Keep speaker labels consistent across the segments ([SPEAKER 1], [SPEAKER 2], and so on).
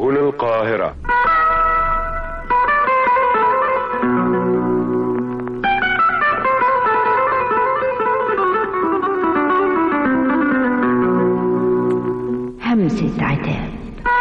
[SPEAKER 1] سبل القاهرة
[SPEAKER 2] همسة عتاب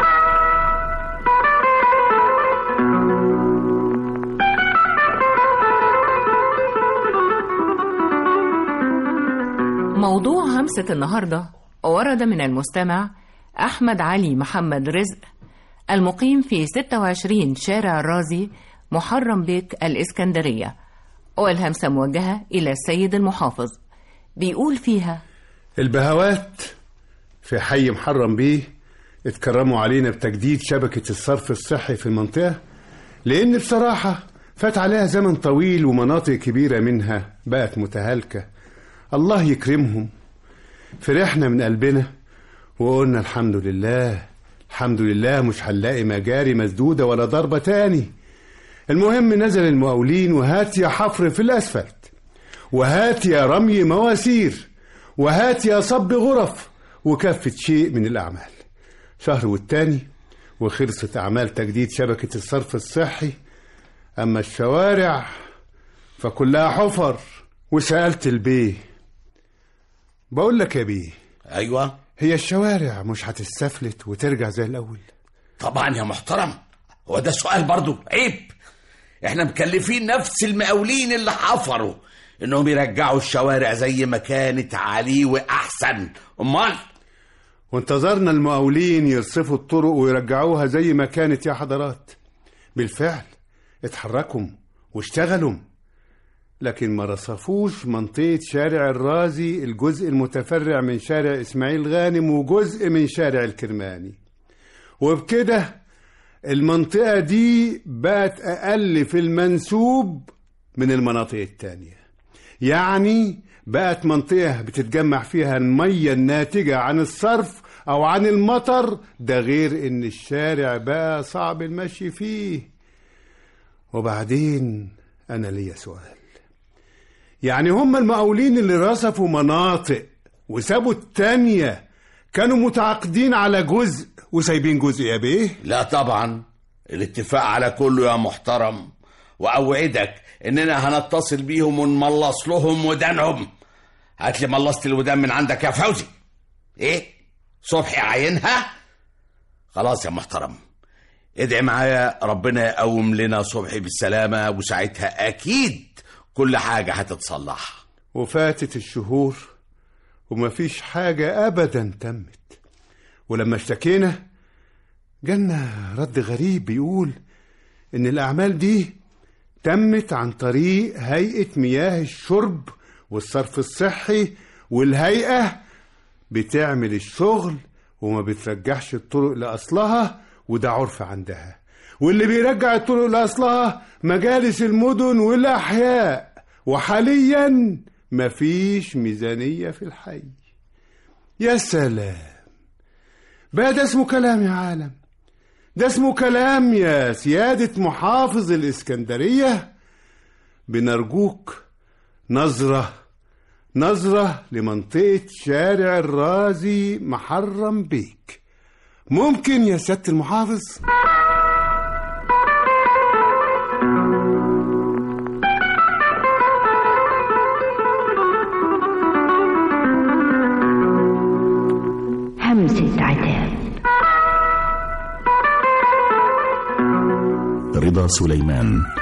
[SPEAKER 3] موضوع همسة النهاردة ورد من المستمع أحمد علي محمد رزق المقيم في 26 شارع الرازي محرم بيك الإسكندرية والهمسة موجهة إلى السيد المحافظ بيقول فيها
[SPEAKER 4] البهوات في حي محرم بيه اتكرموا علينا بتجديد شبكة الصرف الصحي في المنطقة لأن بصراحة فات عليها زمن طويل ومناطق كبيرة منها بقت متهالكة الله يكرمهم فرحنا من قلبنا وقلنا الحمد لله الحمد لله مش هنلاقي مجاري مسدودة ولا ضربة تاني المهم نزل المقاولين وهات يا حفر في الأسفلت وهات يا رمي مواسير وهات يا صب غرف وكافة شيء من الأعمال شهر والتاني وخلصت أعمال تجديد شبكة الصرف الصحي أما الشوارع فكلها حفر وسألت البيه بقول لك يا بيه
[SPEAKER 5] ايوه
[SPEAKER 4] هي الشوارع مش هتستفلت وترجع زي الأول
[SPEAKER 5] طبعا يا محترم هو ده سؤال برضو عيب احنا مكلفين نفس المقاولين اللي حفروا انهم يرجعوا الشوارع زي ما كانت عليه واحسن امال
[SPEAKER 4] وانتظرنا المقاولين يرصفوا الطرق ويرجعوها زي ما كانت يا حضرات بالفعل اتحركوا واشتغلوا لكن ما رصفوش منطقة شارع الرازي الجزء المتفرع من شارع إسماعيل غانم وجزء من شارع الكرماني وبكده المنطقة دي بقت أقل في المنسوب من المناطق التانية يعني بقت منطقة بتتجمع فيها المية الناتجة عن الصرف أو عن المطر ده غير إن الشارع بقى صعب المشي فيه وبعدين أنا ليا سؤال يعني هم المقاولين اللي رصفوا مناطق وسابوا التانية كانوا متعاقدين على جزء وسايبين جزء يا بيه
[SPEAKER 5] لا طبعا الاتفاق على كله يا محترم واوعدك اننا هنتصل بيهم ونملص لهم ودانهم هات لي ملصت الودان من عندك يا فوزي ايه صبحي عينها خلاص يا محترم ادعي معايا ربنا يقوم لنا صبحي بالسلامة وساعتها أكيد كل حاجة هتتصلح
[SPEAKER 4] وفاتت الشهور ومفيش حاجة أبدا تمت ولما اشتكينا جالنا رد غريب بيقول إن الأعمال دي تمت عن طريق هيئة مياه الشرب والصرف الصحي والهيئة بتعمل الشغل وما بترجعش الطرق لأصلها وده عرف عندها واللي بيرجع الطرق لأصلها مجالس المدن والأحياء وحاليا مفيش ميزانية في الحي يا سلام بقى ده اسمه كلام يا عالم ده اسمه كلام يا سيادة محافظ الإسكندرية بنرجوك نظرة نظرة لمنطقة شارع الرازي محرم بيك ممكن يا سيادة المحافظ
[SPEAKER 2] همسة عتاب
[SPEAKER 6] رضا سليمان